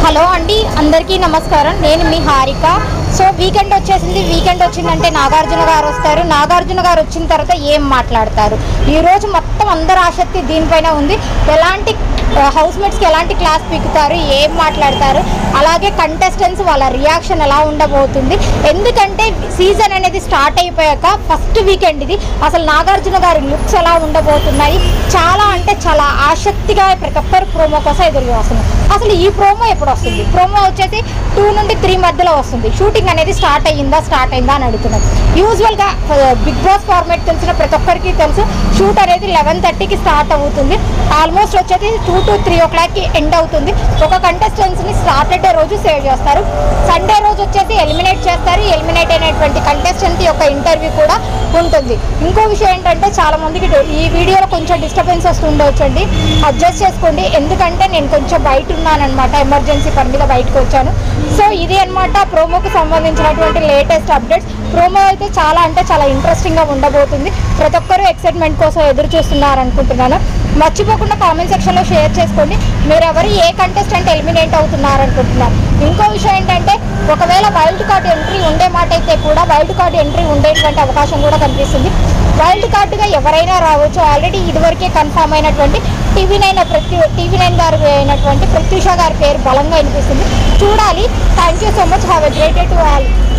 hello అండి అందరికీ నమస్కారం నేను మీ హారిక సో వీకెండ్ వచ్చేసింది వీకెండ్ వచ్చిందంటే నాగార్జున గారు వస్తారు నాగార్జున గారు వచ్చిన తర్వాత ఏం మాట్లాడతారు ఈ రోజు మొత్తం అందరి ఆసక్తి దీనిపైన ఉంది ఎలాంటి హౌస్ మేట్స్కి ఎలాంటి క్లాస్ పీకుతారు ఏం మాట్లాడతారు అలాగే కంటెస్టెంట్స్ వాళ్ళ రియాక్షన్ ఎలా ఉండబోతుంది ఎందుకంటే సీజన్ అనేది స్టార్ట్ అయిపోయాక ఫస్ట్ వీకెండ్ ఇది అసలు నాగార్జున గారి లుక్స్ ఎలా ఉండబోతున్నాయి చాలా అంటే చాలా ఆసక్తిగా ప్రతి ఒక్కరు ప్రోమో కోసం ఎదురు చూస్తున్నారు అసలు ఈ ప్రోమో ఎప్పుడు వస్తుంది ప్రోమో వచ్చేసి టూ నుండి త్రీ మధ్యలో వస్తుంది షూటింగ్ అనేది స్టార్ట్ అయ్యిందా స్టార్ట్ అయిందా అని అడుగుతున్నారు యూజువల్గా బిగ్ బాస్ ఫార్మేట్ తెలిసిన ప్రతి ఒక్కరికి తెలుసు షూట్ అనేది లెవెన్ థర్టీకి స్టార్ట్ అవుతుంది ఆల్మోస్ట్ వచ్చేసి టూ టు త్రీ ఓ క్లాక్కి ఎండ్ అవుతుంది ఒక కంటెస్టెంట్స్ని సాటర్డే రోజు సేవ్ చేస్తారు సండే రోజు వచ్చేసి ఎలిమినేట్ చేస్తారు ఎలిమినేట్ అయినటువంటి కంటెస్టెంట్ యొక్క ఇంటర్వ్యూ కూడా ఉంటుంది ఇంకో విషయం ఏంటంటే చాలా మందికి ఈ వీడియోలో కొంచెం డిస్టర్బెన్స్ వస్తుండొచ్చండి అడ్జస్ట్ చేసుకోండి ఎందుకంటే నేను కొంచెం బయట ఉన్నానన్నమాట ఎమర్జెన్సీ పని మీద బయటకు వచ్చాను సో ఇది అన్నమాట ప్రోమోకి సంబంధించినటువంటి లేటెస్ట్ అప్డేట్స్ ప్రోమో అయితే చాలా అంటే చాలా ఇంట్రెస్టింగ్గా ఉండబోతుంది ప్రతి ఒక్కరూ ఎక్సైట్మెంట్ కోసం ఎదురు చూస్తున్నారు అనుకుంటున్నాను మర్చిపోకుండా కామెంట్ సెక్షన్లో షేర్ చేసుకోండి మీరు ఎవరు ఏ కంటెస్టెంట్ ఎలిమినేట్ అవుతున్నారు అనుకుంటున్నారు ఇంకో విషయం ఏంటంటే ఒకవేళ వైల్డ్ కార్డ్ ఎంట్రీ ఉండే మాట అయితే కూడా వైల్డ్ కార్డ్ ఎంట్రీ ఉండేటువంటి అవకాశం కూడా కనిపిస్తుంది వైల్డ్ కార్డుగా ఎవరైనా రావచ్చు ఆల్రెడీ ఇదివరకే కన్ఫామ్ అయినటువంటి టీవీ నైన్ ప్రతి టీవీ నైన్ గారు అయినటువంటి ప్రత్యూష గారి పేరు బలంగా వినిపిస్తుంది చూడాలి thank you so much have a great day to all